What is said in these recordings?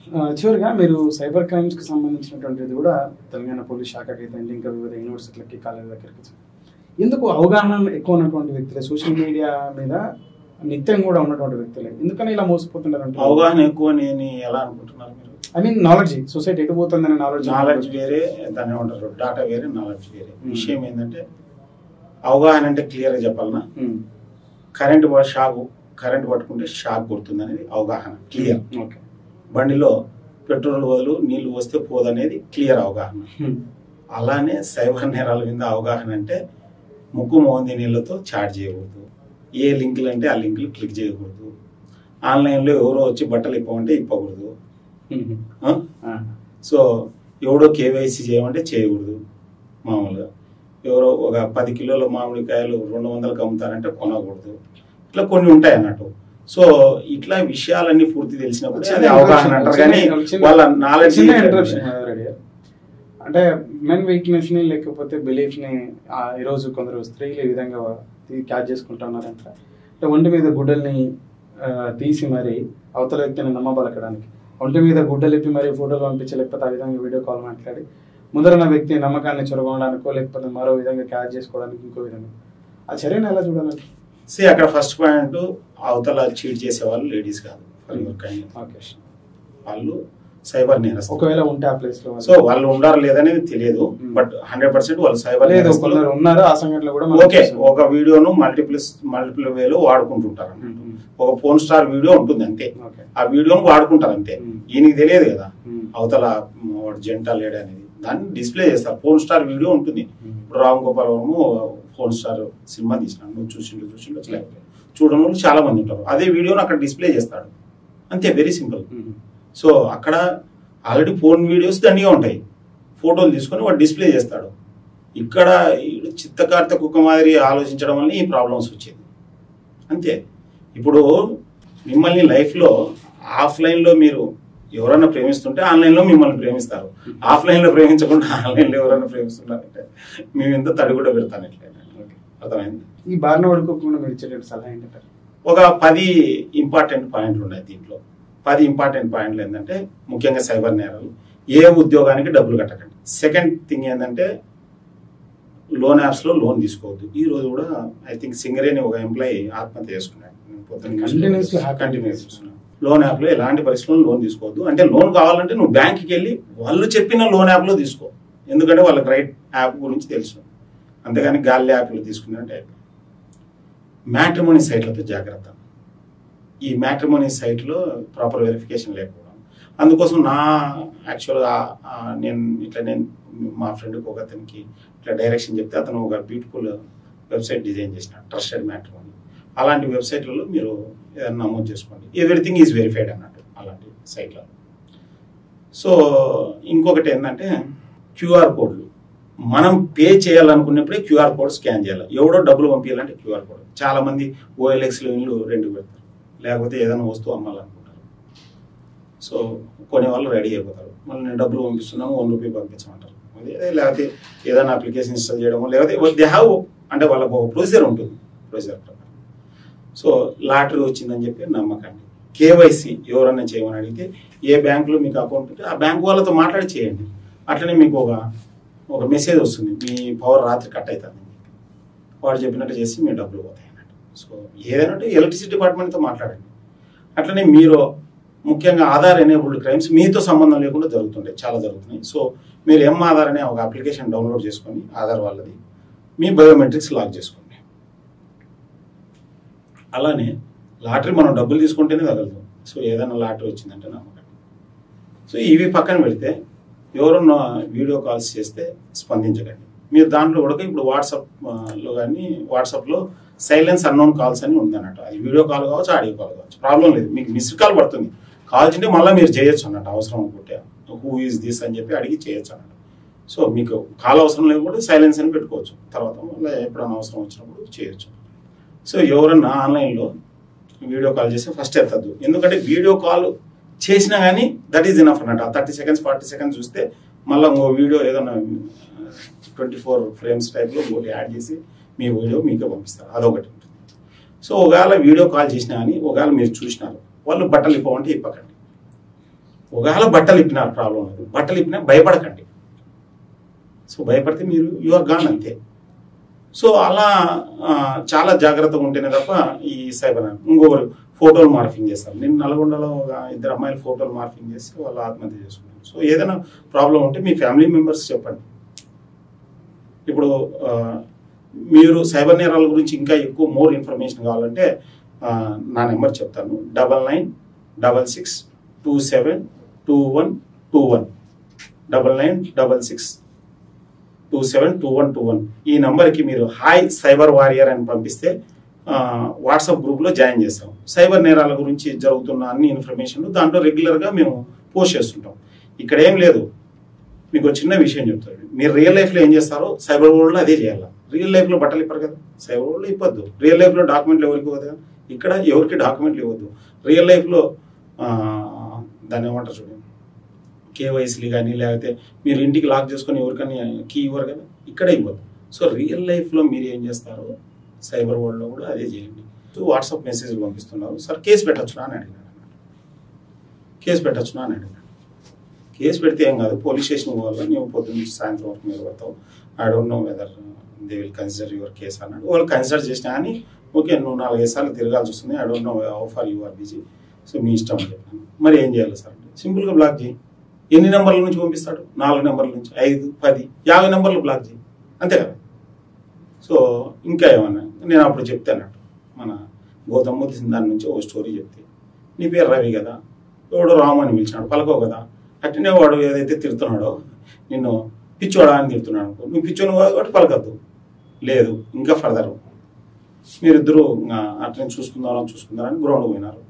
ఆ, చివరిగా మీరు సైబర్ క్రైమ్స్ కి సంబంధించినటువంటిది కూడా తెలంగాణ పోలీస్ శాఖకి అయితే ఇంకా వివిధ యూనివర్సిటీలకి కాలేజీ దగ్గరికి ఎందుకు అవగాహన ఎక్కువ ఉన్నటువంటి వ్యక్తులే సోషల్ మీడియా మీద నిత్యం కూడా ఉన్నటువంటి వ్యక్తులే ఎందుకని ఇలా మోసపోతున్నారు అంటే అవగాహన ఎక్కువ నేను ఎలా అనుకుంటున్నారు మీరు ఐ మీన్ నాలెడ్జ్ సొసైటీ ఎటు పోతుందనే నాలెడ్జ్ నాలెడ్జ్ వేరే దాన్ని ఏమంటారు డాటా వేరే నాలెడ్జ్ వేరే Hmm. విషయం ఏంటంటే అవగాహన అంటే క్లియర్ గా చెప్పాలన్నా కరెంట్ షాక్ కరెంట్ పట్టుకుంటే షాక్ కొడుతుంది అనేది అవగాహన క్లియర్ ఓకే బండిలో పెట్రోల్ బదులు నీళ్లు వస్తే పోదనేది క్లియర్ అవగాహన అలానే సైబర్ నేరాల మీద అవగాహన అంటే ముక్కు మోంది నీళ్ళతో చాట్ చేయకూడదు ఏ లింకులు అంటే ఆ లింకులు క్లిక్ చేయకూడదు ఆన్లైన్లో ఎవరో వచ్చి బట్టలు ఇప్పమంటే ఇప్పకూడదు ఆ? సో ఎవడో కేవైసీ చేయమంటే చేయకూడదు మామూలుగా ఎవరో ఒక పది కిలోల మామిడికాయలు రెండు వందలకు అమ్ముతారంటే కొనకూడదు ఇట్లా కొన్ని ఉంటాయి అన్నట్టు సో ఇట్లా విషయాలన్నీ పూర్తి తెలిసినప్పుడు అది అవగాహన అంటారు కానీ వాళ్ళ నాలెడ్జ్ చిన్న ఇంటరప్షన్ అంటే మెన్ వీక్నెస్ ని లేకపోతే బిలీఫ్ ని ఆ, ఈ రోజు కొందరు స్త్రీలు ఈ విధంగా తీ- క్యాచ్ చేసుకుంటున్నారంట అంటే ఒంటి మీద గుడ్డల్ని ఆ, తీసి మరి అవతల వ్యక్తిని నమ్మబలకడానికి ఒంటి మీద గుడ్డలు ఇప్పి మరి ఫోటోలు పంపించి లేకపోతే ఆ విధంగా వీడియో కాల్ మాట్లాడి ముందరున్న వ్యక్తి నమ్మకాన్ని చొరగొనడానికో లేకపోతే మరో విధంగా క్యాచ్ చేసుకోవడానికి ఇంకో విధంగా ఆ చర్యను ఎలా చూడాలంటే సి అక్కడ ఫస్ట్ పాయింట్ అవతల చీట్ చేసే వాళ్ళు లేడీస్ కాదు ఫర్ యువర్ కైండ్ ఓకే వాళ్ళు సైబర్ నేరస్తులు ఒకవేళ ఉంటే ఆ ప్లేస్ లో సో వాళ్ళు ఉండారు లేదనేది తెలియదు Hmm. బట్ హండ్రెడ్ పర్సెంట్ వాళ్ళు సైబర్ లేదు నేరస్తులు కొందరు ఉన్నారు ఆ సంఘటనలో కూడా మనకు ఓకే తెలుసు. ఒక వీడియోను మల్టిపుల్ మల్టిపుల్ వేలో వాడుకుంటుంటారు ఉమ్, ఉమ్. ఒక ఫోన్ స్టార్ వీడియో ఉంటుంది అంతే ఓకే ఆ వీడియోను వాడుకుంటారు అంతే Hmm. ఈయనకి తెలియదు కదా ఉమ్. అవతల మ్, వాడు జంటా లేడు అనేది దాన్ని డిస్ప్లే చేస్తారు ఫోన్ స్టార్ వీడియో ఉంటుంది ఉమ్. ఇప్పుడు Ram Gopal Varma phone star cinema తీసినాడు నువ్వు చూసిండు చూసిండు అసలు చూడడం వాళ్ళు చాలా మంది ఉంటారు అదే వీడియోను అక్కడ డిస్ప్లే చేస్తాడు అంతే వెరీ సింపుల్ ఉమ్. సో అక్కడ ఆల్రెడీ ఫోన్ వీడియోస్ దండిగా ఉంటాయి ఫోటోలు తీసుకొని వాడు డిస్ప్లే చేస్తాడు ఇక్కడ ఈడు చిత్తకార్త కుక్క మాదిరి ఆలోచించడం వల్ల ఈ ప్రాబ్లమ్స్ వచ్చేది అంతే ఇప్పుడు మిమ్మల్ని లైఫ్లో ఆఫ్లైన్లో మీరు ఎవరైనా ప్రేమిస్తుంటే ఆన్లైన్లో మిమ్మల్ని ప్రేమిస్తారు ఆఫ్లైన్లో ప్రేమించకుండా ఆన్లైన్లో ఎవరైనా ప్రేమిస్తున్నారంటే మేము ఎంత తడి కూడా పెడతాను ఇట్లా ఓకే. అర్థమైంది ఈ బారిన పడుకోకుండా మీరు ఇచ్చేటట్టు సలహా ఏంటంటారు ఒక పది ఇంపార్టెంట్ పాయింట్లు ఉన్నాయి దీంట్లో పది ఇంపార్టెంట్ పాయింట్లు ఏంటంటే ముఖ్యంగా సైబర్ నేరాలు ఏ ఉద్యోగానికి డబ్బులు కట్టకండి సెకండ్ థింగ్ ఏంటంటే లోన్ యాప్స్లో లోన్ తీసుకోవద్దు ఈ రోజు కూడా ఐ థింక్ సింగరేని ఒక ఎంప్లాయీ ఆత్మహత్య చేసుకున్నాడు నేను పొద్దున్న Continuously happen. కంటిన్యూస్ చూస్తున్నాను లోన్ యాప్లో ఎలాంటి పరిస్థితుల్లో లోన్ తీసుకోవద్దు అంటే లోన్ కావాలంటే నువ్వు బ్యాంక్కి వెళ్ళి వాళ్ళు చెప్పిన లోన్ యాప్లో తీసుకో ఎందుకంటే వాళ్ళకి రైట్ యాప్ గురించి తెలుసు అంతేగాని గాలి యాప్లో తీసుకున్నట్టే మ్యాట్రిమోనీ సైట్లతో జాగ్రత్త ఈ మ్యాట్రిమోనీ సైట్లో ప్రాపర్ వెరిఫికేషన్ లేకపోవడం అందుకోసం నా యాక్చువల్గా ఆ, నేను ఇట్లా నేను మా ఫ్రెండ్కి ఒక అతనికి ఇట్లా డైరెక్షన్ చెప్తే అతను ఒక బ్యూటిఫుల్ వెబ్సైట్ డిజైన్ చేసిన ట్రస్టెడ్ మ్యాట్రిమోనీ అలాంటి వెబ్సైట్లలో మీరు ఏదైనా నమోదు చేసుకోండి ఎవ్రీథింగ్ ఈజ్ వెరిఫైడ్ అన్నట్టు అలాంటి సైట్లలో సో ఇంకొకటి ఏంటంటే క్యూఆర్ కోడ్లు మనం పే చేయాలనుకున్నప్పుడే క్యూఆర్ కోడ్ స్కాన్ చేయాలి ఎవడో డబ్బులు పంపించాలంటే క్యూఆర్ కోడ్ చాలా మంది ఓఎల్ఎక్స్లో ఇల్లు రెండు పెడతారు లేకపోతే ఏదైనా వస్తువు అమ్మాలనుకుంటారు సో కొనే వాళ్ళు రెడీ అయిపోతారు మళ్ళీ నేను డబ్బులు పంపిస్తున్నాము వన్ రూపీ పంపించమంటారు అదే లేకపోతే ఏదైనా అప్లికేషన్ ఇన్స్టాల్ చేయడము లేకపోతే దే హ్యావ్ అంటే వాళ్ళకు ఒక ప్రొసీజర్ ఉంటుంది ప్రొసీజర్ ప్రకారం సో లాటరీ వచ్చిందని చెప్పి నమ్మకండి కేవైసీ ఎవరన్నా చేయమని అడిగితే ఏ బ్యాంకులో మీకు అకౌంట్ ఉంటే ఆ బ్యాంక్ వాళ్ళతో మాట్లాడి చేయండి అట్లనే మీకు ఒక ఒక మెసేజ్ వస్తుంది మీ పవర్ రాత్రి కట్ అవుతుంది వాడు చెప్పినట్టు చేసి మీ డబ్బులు పోతాయి అన్నట్టు సో ఏదైనా ఉంటే ఎలక్ట్రిసిటీ డిపార్ట్మెంట్తో మాట్లాడండి అట్లనే మీరు ముఖ్యంగా ఆధార్ ఎనేబుల్డ్ క్రైమ్స్ మీతో సంబంధం లేకుండా జరుగుతుంటాయి చాలా జరుగుతున్నాయి సో మీరు ఎం ఆధార్ అనే ఒక అప్లికేషన్ డౌన్లోడ్ చేసుకొని ఆధార్ వాళ్ళది మీ బయోమెట్రిక్స్ లాక్ చేసుకోండి అలానే లాటరీ మనం డబ్బులు తీసుకుంటేనే తగలదు సో ఏదైనా లాటరీ వచ్చిందంటే నమ్మకండి సో ఇవి పక్కన పెడితే ఎవరన్నా వీడియో కాల్స్ చేస్తే స్పందించకండి మీరు దాంట్లో కూడా ఇప్పుడు వాట్సాప్ ఆ, లో కానీ వాట్సాప్లో సైలెన్స్ అన్నోన్ కాల్స్ అని ఉంది అన్నట్టు అది వీడియో కాల్ కావచ్చు ఆడియో కాల్ కావచ్చు ప్రాబ్లం లేదు మీకు మిస్డ్ కాల్ పడుతుంది కాల్ చేస్తే మళ్ళీ మీరు చేయొచ్చు అన్నట్టు అవసరం అనుకుంటే హూ ఈజ్ దిస్ అని చెప్పి అడిగి చేయొచ్చు అన్నట్టు సో మీకు కాల్ అవసరం లేకపోతే సైలెన్స్ అని పెట్టుకోవచ్చు తర్వాత మళ్ళీ ఎప్పుడైనా అవసరం వచ్చినప్పుడు చేయొచ్చు సో ఎవరన్నా ఆన్లైన్లో వీడియో కాల్ చేస్తే ఫస్ట్ ఎత్తద్దు ఎందుకంటే వీడియో కాల్ చేసినా కానీ దట్ ఈజ్ ఇనఫ్ అన్నట్టు ఆ థర్టీ సెకండ్స్ ఫార్టీ సెకండ్స్ చూస్తే మళ్ళీ ఇంకో వీడియో ఏదైనా ట్వంటీ ఫోర్ ఫ్రేమ్స్ టైప్లో ఇంకోటి యాడ్ చేసి మీ వీడియో మీకే పంపిస్తారు అదొకటి ఉంటుంది సో ఒకవేళ వీడియో కాల్ చేసినా కానీ ఒకవేళ మీరు చూసినారు వాళ్ళు బట్టలు ఇప్పమంటే ఇప్పకండి ఒకవేళ బట్టలు ఇప్పిన ప్రాబ్లం లేదు బట్టలు ఇప్పినా భయపడకండి సో భయపడితే మీరు యు ఆర్ గాన్ అంతే సో అలా ఆ, చాలా జాగ్రత్తగా ఉంటేనే తప్ప ఈ సైబర్ ఇంకొకరు ఫోటోలు మార్ఫింగ్ చేస్తారు నేను నల్గొండలో ఒక ఇద్దరు అమ్మాయిలు ఫోటోలు మార్ఫింగ్ చేసి వాళ్ళు ఆత్మహత్య చేసుకున్నారు సో ఏదైనా ప్రాబ్లం ఉంటే మీ ఫ్యామిలీ మెంబర్స్ చెప్పండి ఇప్పుడు ఆ, మీరు సైబర్ నేరాల గురించి ఇంకా ఎక్కువ మోర్ ఇన్ఫర్మేషన్ కావాలంటే ఆ, నా నెంబర్ చెప్తాను double nine double six two seven two one two one double nine double six two seven two one two one ఈ నంబర్కి మీరు హాయ్ సైబర్ వారియర్ అని పంపిస్తే ఆ, వాట్సాప్ గ్రూప్లో జాయిన్ చేస్తాం సైబర్ నేరాల గురించి జరుగుతున్న అన్ని ఇన్ఫర్మేషన్ దాంట్లో రెగ్యులర్గా మేము పోస్ట్ చేస్తుంటాం ఇక్కడ ఏం లేదు మీకు ఒక చిన్న విషయం చెప్తాను మీరు రియల్ లైఫ్లో ఏం చేస్తారో సైబర్ వరల్డ్లో అదే చేయాలి రియల్ లైఫ్లో బట్టలు ఇప్పరు కదా సైబర్ వరల్డ్లో ఇప్పొద్దు రియల్ లైఫ్లో డాక్యుమెంట్లు ఎవరికి ఇవ్వదు కదా ఇక్కడ ఎవరికి డాక్యుమెంట్లు ఇవ్వద్దు రియల్ లైఫ్లో ఆ, దాన్ని ఏమంటారు చూడండి కేవైసీలు కానీ లేకపోతే మీరు ఇంటికి లాక్ చేసుకొని ఎవరికైనా కీ ఇవ్వరు కదా ఇక్కడ ఇవ్వద్దు సో రియల్ లైఫ్లో మీరు ఏం చేస్తారో సైబర్ వరల్డ్లో కూడా అదే చేయండి సో వాట్సాప్ మెసేజ్ పంపిస్తున్నారు సార్ కేసు పెట్టచ్చునా అని అడిగాను కేసు పెట్టచ్చునా అని అడిగాను కేసు పెడితే ఏం కాదు పోలీస్ స్టేషన్ పోవాలి నువ్వు పొద్దున్న నుంచి సాయంత్రం వరకు మీరు పోతావు I don't know whether they will consider your case అన్నాడు వాళ్ళు కన్సిడర్ చేసినా కానీ ఓకే నువ్వు నాలుగైదు సార్లు తిరగాల్సి వస్తుంది I don't know how far you are busy so మీ ఇష్టం అని చెప్పాను మరి ఏం చేయాలి సార్ అంటే సింపుల్గా బ్లాక్ చేయి ఎన్ని నెంబర్ల నుంచి పంపిస్తాడు నాలుగు నెంబర్ల నుంచి ఐదు పది యాభై నెంబర్లు బ్లాక్ చేయి అంతే కదా సో ఇంకా ఏమన్నా నేను అప్పుడు చెప్తాను మన గౌతమ్ తీసిన దాని నుంచి ఒక స్టోరీ చెప్తే నీ పేరు రవి కదా ఎవడో రాము అని పిలిచినాడు పలకో కదా అట్లనే వాడు ఏదైతే తిడుతున్నాడో నిన్ను పిచ్చోడా అని తిడుతున్నాడు అనుకో నువ్వు పిచ్చోను కాబట్టి పలకద్దు లేదు ఇంకా ఫర్దర్ మీరిద్దరూ ఇంకా అట్లనే చూసుకుందాం చూసుకుందారని గ్రౌండ్ పోయినారు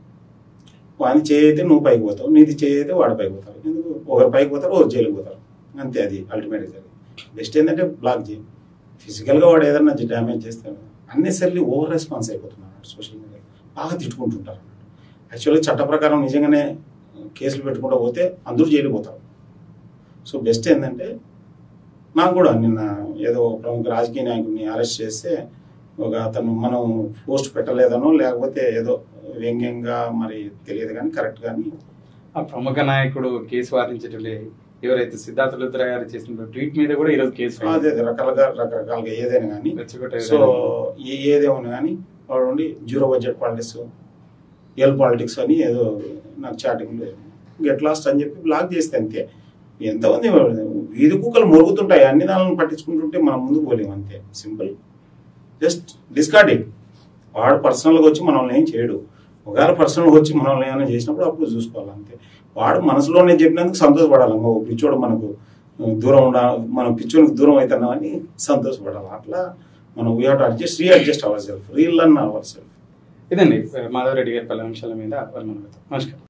వాని చేయి అయితే నువ్వు పైకి పోతావు నీది చేయి అయితే వాడు పైకి పోతారు ఎందుకు ఒకరు పైకి పోతారు ఒకరు జైలుకి పోతారు అంతే అది అల్టిమేట్గా జరిగింది బెస్ట్ ఏంటంటే బ్లాక్ చేయి ఫిజికల్గా వాడు ఏదన్నా డ్యామేజ్ చేస్తే అన్నెసర్లీ ఓవర్ రెస్పాన్స్ అయిపోతున్నాడు సోషల్ మీడియా బాగా తిట్టుకుంటుంటారు యాక్చువల్గా చట్ట ప్రకారం నిజంగానే కేసులు పెట్టుకుంటూ పోతే అందరూ జైలుకి పోతారు సో బెస్ట్ ఏంటంటే నాకు కూడా నిన్న ఏదో ప్రముఖ రాజకీయ నాయకుడిని అరెస్ట్ చేస్తే ఒక అతను మనం పోస్ట్ పెట్టలేదనో లేకపోతే ఏదో వ్యంగ్యంగా మరి తెలియదు కానీ కరెక్ట్ కానీ ఆ ప్రముఖ నాయకుడు కేసు వారించటలే ఎవరైతే సిద్ధార్థ లుద్ర గారు చేసిన ట్వీట్ మీద కూడా ఈరోజు కేసు అదే అదే రకరకాల రకరకాలుగా ఏదైనా కానీ రెచ్చగొట్టే సో విధంగా. ఏ ఏదేమన్నా కానీ వాడు ఉండి zero budget politics L politics అని ఏదో నాకు చాటింగ్లో గెట్ లాస్ట్ అని చెప్పి బ్లాక్ చేస్తే అంతే ఎంతమంది వీధి కుక్కలు మొరుగుతుంటాయి అన్ని దానిలను పట్టించుకుంటుంటే మనం ముందుకు పోలేము అంతే సింపుల్ జస్ట్ డిస్కార్డ్ ఇట్ వాడు పర్సనల్గా వచ్చి మనల్ని ఏం చేయడు ఒకవేళ పర్సనల్గా వచ్చి మనల్ని ఏమైనా చేసినప్పుడు అప్పుడు చూసుకోవాలి అంతే వాడు మనసులోనే చెప్పినందుకు సంతోషపడాలి ఓ పిచ్చోడు మనకు దూరం ఉండ మనం పిచ్చోనికి దూరం అవుతున్నామని సంతోషపడాలి అట్లా మనం we have to adjust readjust our self real అన్న అవర్ సెల్ఫ్ ఇదండి మాధవరెడ్డి గారి పలు అంశాల మీద వర్ణన నమస్కారం